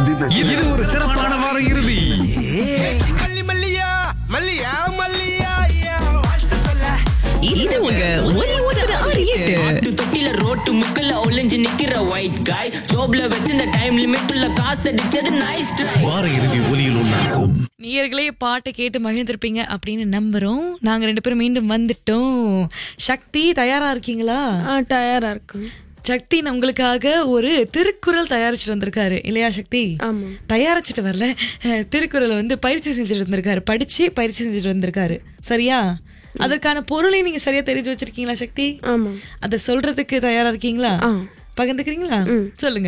இது ஒரு சிறப்பான வார இறுதி மல்லி மல்லியா மல்லியா மல்லியா ஐயா, வாழ்த்து சொல்ல இது உங்க ஒலி ஒன்பது ஆறு எட்டு ஆட்டு தொட்டில ரோட்டு முக்கல்ல ஒளிஞ்சு நிக்கிற ஒயிட் காய் ஜோப்ல வச்சிருந்த டைம் லிமிட் உள்ள காசு அடிச்சது நைஸ் ட்ரை வார இறுதி ஒலியில் உல்லாசம் நேயர்களே பாட்டை கேட்டு மகிழ்ந்திருப்பீங்க அப்படின்னு நம்புறோம் நாங்க ரெண்டு பேரும் மீண்டும் வந்துட்டோம் சக்தி தயாரா இருக்கீங்களா ஆ தயாரா இருக்கும் சக்தி உங்களுக்காக ஒரு திருக்குறள் தயாரிச்சுட்டு வந்திருக்காரு இல்லையா சக்தி ஆமா தயாரிச்சுட்டு வரல அஹ், திருக்குறளை வந்து பயிற்சி செஞ்சுட்டு வந்திருக்காரு படிச்சு பயிற்சி செஞ்சுட்டு வந்திருக்காரு சரியா அதற்கான பொருளை நீங்க சரியா தெரிஞ்சு வச்சிருக்கீங்களா சக்தி ஆமா அத சொல்றதுக்கு தயாரா இருக்கீங்களா ஆ. பகிர்ந்துக்கிறீங்களா சொல்லுங்க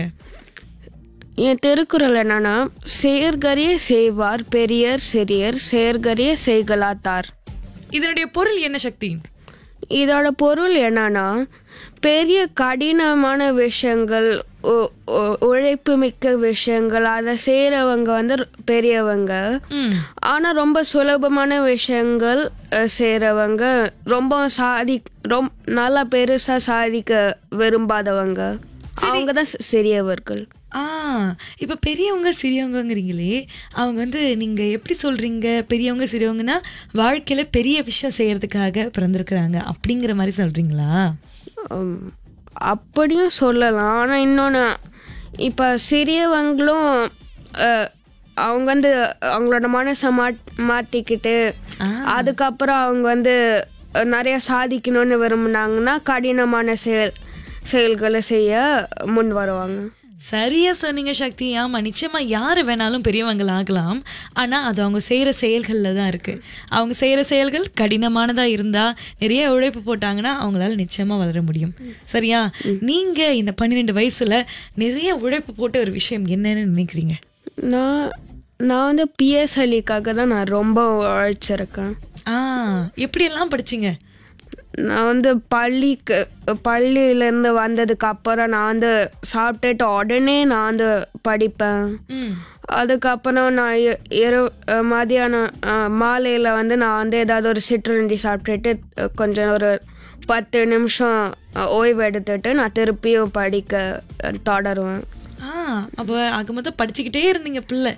என் திருக்குறள் என்னன்னா செயற்கரிய செய்வார் பெரியர் சிறியர் செயற்கரிய செய்கலாத்தார் இதனுடைய பொருள் என்ன சக்தி இதோட பொருள் என்னன்னா பெரிய கடினமான விஷயங்கள் உ- உ- உழைப்பு மிக்க விஷயங்கள் அதை செய்கிறவங்க வந்து பெரியவங்க ம். ஆனால் ரொம்ப சுலபமான விஷயங்கள் செய்கிறவங்க ரொம்ப சாதி ரொம்ப நல்லா பெருசாக சாதிக்க விரும்பாதவங்க அவங்க தான் சிறியவர்கள் ஆ இப்ப பெரியவங்க சிறியவங்கங்கிறீங்களே அவங்க வந்து நீங்க எப்படி சொல்றீங்க பெரியவங்க சிறியவங்கன்னா வாழ்க்கையில பெரிய விஷயம் செய்யறதுக்காக பிறந்திருக்கிறாங்க அப்படிங்கிற மாதிரி சொல்றீங்களா உம், அப்படியும் சொல்லலாம் ஆனால் இன்னொன்று இப்போ சிறியவங்களும் அஹ், அவங்க வந்து அவங்களோட மனசை மாட் மாற்றிக்கிட்டு அதுக்கப்புறம் அவங்க வந்து அஹ், நிறைய சாதிக்கணும்னு விரும்புனாங்கன்னா கடினமான செயல் செயல்களை செய்ய முன் வருவாங்க சரியா சொன்னீங்க சக்தி ஆமா நிச்சயமா யாரு வேணாலும் பெரியவங்கள் ஆகலாம் ஆனா அது அவங்க செய்யற செயல்கள்ல தான் இருக்கு அவங்க செய்யற செயல்கள் கடினமானதா இருந்தா நிறைய உழைப்பு போட்டாங்கன்னா அவங்களால நிச்சயமா வளர முடியும் சரியா நீங்க இந்த பன்னிரெண்டு வயசுல நிறைய உழைப்பு போட்ட ஒரு விஷயம் என்னன்னு நினைக்கிறீங்க நான் நான் வந்து பிஎஸ்எல்இக்காக தான் நான் ரொம்ப உழைச்சிருக்கேன் ஆ எப்படியெல்லாம் படிச்சீங்க நான் வந்து பள்ளிக்கு பள்ளியிலேருந்து வந்ததுக்கு அப்புறம் நான் வந்து சாப்பிட்டுட்டு உடனே நான் வந்து படிப்பேன் ம் அதுக்கப்புறம் நான் இ- இரவு அஹ், மதியானம் மாலையில் வந்து நான் வந்து ஏதாவது ஒரு சிற்றுண்டி சாப்பிட்டுட்டு அஹ், கொஞ்சம் ஒரு பத்து நிமிஷம் அஹ், ஓய்வு எடுத்துட்டு நான் திருப்பியும் படிக்க அஹ், தொடருவேன் ஆ அப்போ ஆக மொத்தம் படிச்சுக்கிட்டே இருந்தீங்க பிள்ளை